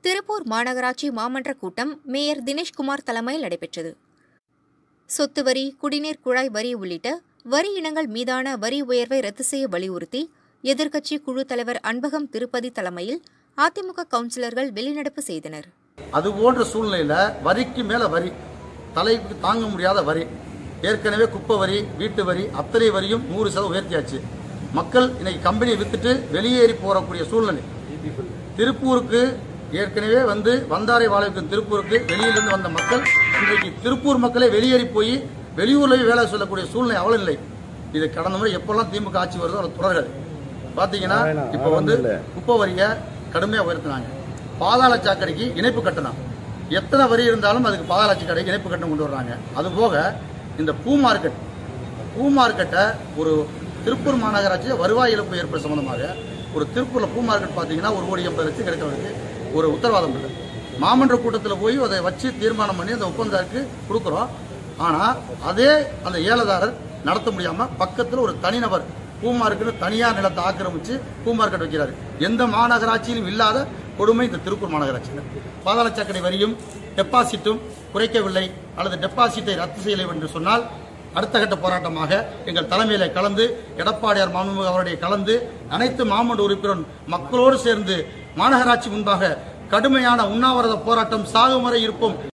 திருப்பூர் மாநகராட்சி மாமன்ற கூட்டம் மேயர் தினேஷ்குமார் தலைமையில் நடைபெற்றது சொத்து வரி குடிநீர் குழாய் வரி உள்ளிட்ட வரி இனங்கள் மீதான வரி உயர்வை ரத்து செய்ய வலியுறுத்தி எதிர்க்கட்சி குழு தலைவர் அன்பகம் திருப்பதி தலைமையில் அதிமுக கவுன்சிலர்கள் வெளிநடப்பு செய்தனர் அது போன்ற சூழ்நிலையில வரிக்கு மேல வரி தலைக்கு தாங்க முடியாத வரி ஏற்கனவே குப்பை வரி வீட்டு வரி அத்தனை வரியும் நூறு சதவீதம் உயர்த்தியாச்சு மக்கள் இன்னைக்கு கம்பெனியை வித்துட்டு வெளியேறி போறக்கூடிய சூழ்நிலை திருப்பூருக்கு ஏற்கனவே வந்து வந்தாரை வாழ வைக்கும் திருப்பூருக்கு வெளியிலிருந்து வந்த மக்கள் இன்றைக்கு திருப்பூர் மக்களே வெளியேறி போய் வெளியூர்ல போய் வேலை சொல்லக்கூடிய சூழ்நிலை அவ்வளவு இல்லை இது கடந்த முறை எப்பெல்லாம் திமுக ஆட்சி வருதோ அது தொடர்கள் பாத்தீங்கன்னா இப்ப வந்து குப்பை வரியை கடுமையா உயர்த்தினாங்க பாதாள சாக்கடைக்கு இணைப்பு கட்டணம் எத்தனை வரி இருந்தாலும் அதுக்கு பாதாள சாக்கடைக்கு இணைப்பு கட்டணம் கொண்டு வர்றாங்க அது போக இந்த பூ மார்க்கெட் பூ மார்க்கெட்டை ஒரு திருப்பூர் மாநகராட்சி வருவாய் இழப்பு ஏற்பட சம்பந்தமாக ஒரு திருப்பூர்ல பூ மார்க்கெட் பாத்தீங்கன்னா ஒரு கோடி எண்பது லட்சம் கிடைக்கிறதுக்கு ஒரு உத்தரவாதம் இல்லை மாமன்ற கூட்டத்தில் போய் அதை வச்சு தீர்மானம் பண்ணி அந்த ஒப்பந்தாருக்கு கொடுக்குறோம் ஆனா அதே அந்த ஏலதாரர் நடத்த முடியாம பக்கத்துல ஒரு தனிநபர் பூ மார்க்கெட் தனியார் நிலத்தை ஆக்கிரமிச்சு பூ மார்க்கெட் வைக்கிறாரு எந்த மாநகராட்சியிலும் இல்லாத கொடுமை இந்த திருப்பூர் மாநகராட்சியில் பாதாள சாக்கடை வரியும் டெபாசிட்டும் குறைக்கவில்லை அல்லது டெபாசிட்டை ரத்து செய்யலை என்று சொன்னால் அடுத்த கட்ட போராட்டமாக எங்கள் தலைமையில கலந்து எடப்பாடியார் மாண்புமிகு அவருடைய கலந்து அனைத்து மாமன்ற உறுப்பினர் மக்களோடு சேர்ந்து மாநகராட்சி முன்பாக கடுமையான உண்ணாவிரத போராட்டம் சாகும் வரை இருப்போம்